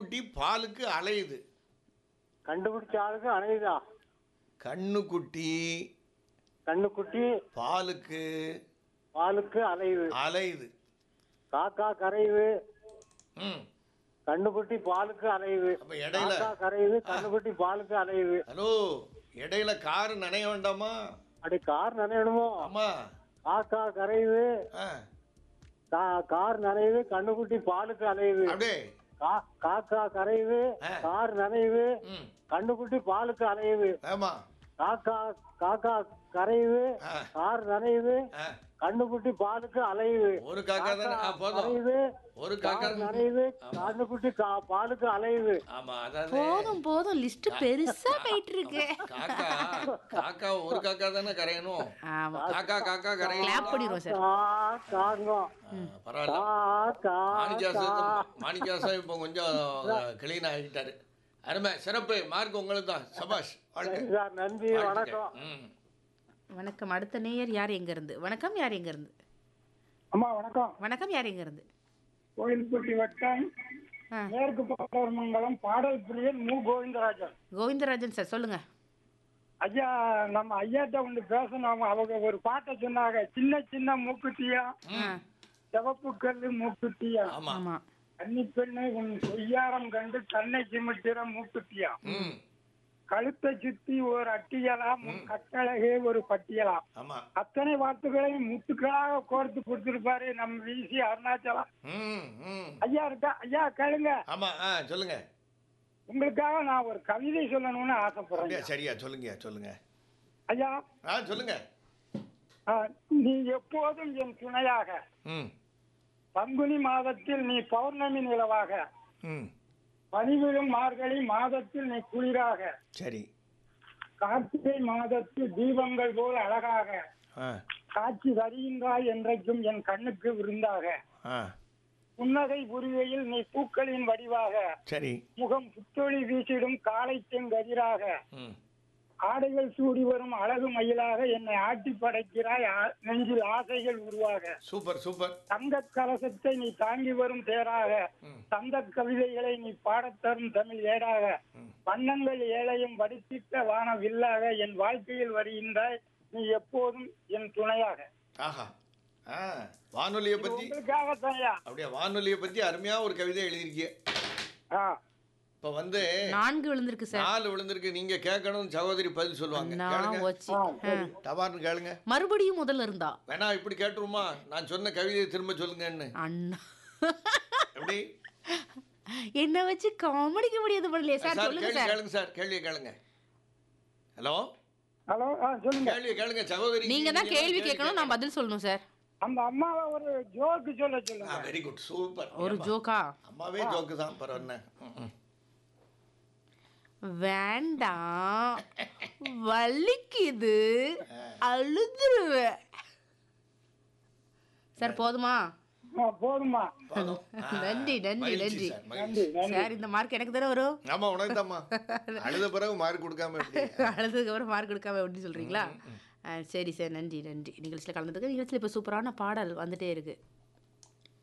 கண்ணுக்குட்டி பாலுக்கு அலையுது கண்டுபிடிச்ச ஆளுக்கு அணையுதா கண்ணுக்குட்டி கண்ணுக்குட்டி பாலுக்கு பாலுக்கு அலையுது அலையுது காக்கா கரையுது ம் கண்ணுக்குட்டி பாலுக்கு அலையுது அப்ப இடையில காக்கா கரையுது கண்ணுக்குட்டி பாலுக்கு அலையுது ஹலோ இடையில கார் நனைய வேண்டாமா அப்படி கார் நனையணுமோ ஆமா காக்கா கரையுது ஆ கா- கார் நனையுது கண்ணுக்குட்டி பாலுக்கு அலையுது அப்படியே கா- காக்கா கரையுது ஆ. கார் நனையுது ம் கண்ணுக்குட்டி பாலுக்கு அலையுது ஆமா காக்கா காக்கா கரையுது ஆ கார் நனையுது ஆ கண்ணுக்குட்டி பாலுக்கு அலையுது ஒரு காக்கா தானே ஆ போதும் கரையுது ஒரு காக்கா கார் நனையுது கண்ணுக்குட்டி கா- பாலுக்கு அலையுது ஆமா அதாவது போதும் போதும் லிஸ்ட் பெருசா போயிட்டு இருக்கு காக்கா காக்கா ஒரு காக்கா தானே கரையணும் ஆமா காக்கா காக்கா கரையணும் கிளாப் பண்ணிடுவோம் சார் கா காங்கம் ஆ, பரவாயில்ல கா கா மாணிக்காசம் மாணிக்காசம் இப்போ கொஞ்சம் கிளீன் ஆகிட்டாரு அருமை சிறப்பு மார்க் உங்களுக்கு தான் சபாஷ் வாழ்க்கை சரி சார் நன்றி வணக்கம் ம் வணக்கம் அடுத்த நேயர் யார் எங்க இருந்து வணக்கம் யார் எங்க இருந்து அம்மா வணக்கம் வணக்கம் யார் எங்க இருந்து கோயில்பட்டி வட்டம் ஆ, மேற்கு பாடமங்கலம் பாடல் பிரியன் மு கோவிந்தராஜன் கோவிந்தராஜன் சார் சொல்லுங்க ஐயா நம்ம ஐயாட்ட ஒன்று பேசணும் அவங்க ஒரு பாட்டை சொன்னாங்க சின்ன சின்ன மூக்குத்தியா ஆ, சிவப்பு கல்லு மூக்குத்தியா ஆமா ஆமா கன்னி பெண்ணு உன் பொய்யாரம் கண்டு கண்ணை சிமிட்டிற மூக்குத்தியா ம் கழுத்தை சுத்தி ஒரு அட்டியலா உன் கட்டழகே ஒரு பட்டியலா ஆமா அத்தனை வார்த்தைகளையும் முத்துக்களாக கோர்த்து கொடுத்திருப்பாரு நம்ம விசி அருணாச்சலம் ம் ம் ஐயா இருக்கா ஐயா கேளுங்க ஆமா ஆ சொல்லுங்க உங்களுக்காக நான் ஒரு கவிதை சொல்லணும்னு ஆசைப்படுறேன் அப்படியா சரியா சொல்லுங்க சொல்லுங்க ஐயா ஆ சொல்லுங்க ஆ, நீ எப்போதும் என் துணையாக ம் பங்குனி மாதத்தில் நீ பௌர்ணமி நிலவாக ம் பனிவிழும் மார்கழி மாதத்தில் நீ குளிராக சரி கார்த்திகை மாதத்தில் தீபங்கள் போல் அழகாக ஆ காட்சி தருகின்றாய் என்றைக்கும் என் கண்ணுக்கு விருந்தாக ஆ புன்னகை புரிவையில் நீ பூக்களின் வடிவாக சரி முகம் புத்தொளி வீசிடும் காலைத்தின் கதிராக ம் ஆடைகள் சூடி வரும் அழகு மயிலாக என்னை ஆட்டி படைக்கிறாய் ஆ- நெஞ்சில் ஆசைகள் உருவாக சூப்பர் சூப்பர் தங்க கலசத்தை நீ தாங்கி வரும் தேராக ம். தந்த கவிதைகளை நீ பாடத் தரும் தமிழ் ஏடாக ம். வண்ணங்கள் ஏழையும் வடித்திட்ட வான வில்லாக என் வாழ்க்கையில் வருகின்றாய் நீ எப்போதும் என் துணையாக ஆஹா ஆ வானொலியை பத்தி உங்களுக்காக தனையா அப்படியே வானொலியை பத்தி அருமையா ஒரு கவிதை எழுதியிருக்கீங்க ஆ இப்ப வந்து நான்கு விழுந்திருக்கு சார் நாலு விழுந்திருக்கு நீங்க கேட்கணும் சகோதரி பதில் சொல்லுவாங்க நான் கேளுங்க வச்சு ஆ. டபார்னு கேளுங்க மறுபடியும் முதல்ல இருந்தா வேணா இப்படி கேட்டுருமா நான் சொன்ன கவிதையை திரும்ப சொல்லுங்கன்னு அண்ணா எப்படி என்ன வச்சு காமெடிக்க முடியாது பண்ணலையே சார் சார் சொல்லுங்க கேள்வி சார் கேளுங்க சார் கேள்வியை கேளுங்க ஹலோ ஹலோ ஆ சொல்லுங்க கேள்வியை கேளுங்க சகோதரி நீங்க தான் கேள்வி கேட்கணும் நான் பதில் சொல்லணும் சார் அந்த அம்மாவை ஒரு ஜோக்கு சொல்ல சொல்லுங்க வெரி குட் சூப்பர் ஒரு ஜோக்கா அம்மாவே ஜோக்கு தான் பரவாயில்ல ம், ம். வேண்டாம் வலிக்குது அழுதுருவேன் சார் போதுமா ஆ, போதுமா போதும். ஆ, நன்றி, நன்றி, மகிழ்ச்சி நன்றி. சார், மகிழ்ச்சி. சார் இந்த மார்க் எனக்கு தானே வரும் ஆமா உனக்கு தாம்மா அழுத பிறகு மார்க் கொடுக்காம எப்படி அழுதுக்கு அப்புறம் மார்க் கொடுக்காம எப்படி சொல்றீங்களா ஆ, சரி சார் நன்றி நன்றி நிகழ்ச்சியில் கலந்துருக்கு நிகழ்ச்சியில் இப்போ சூப்பரான பாடல் வந்துட்டே இருக்கு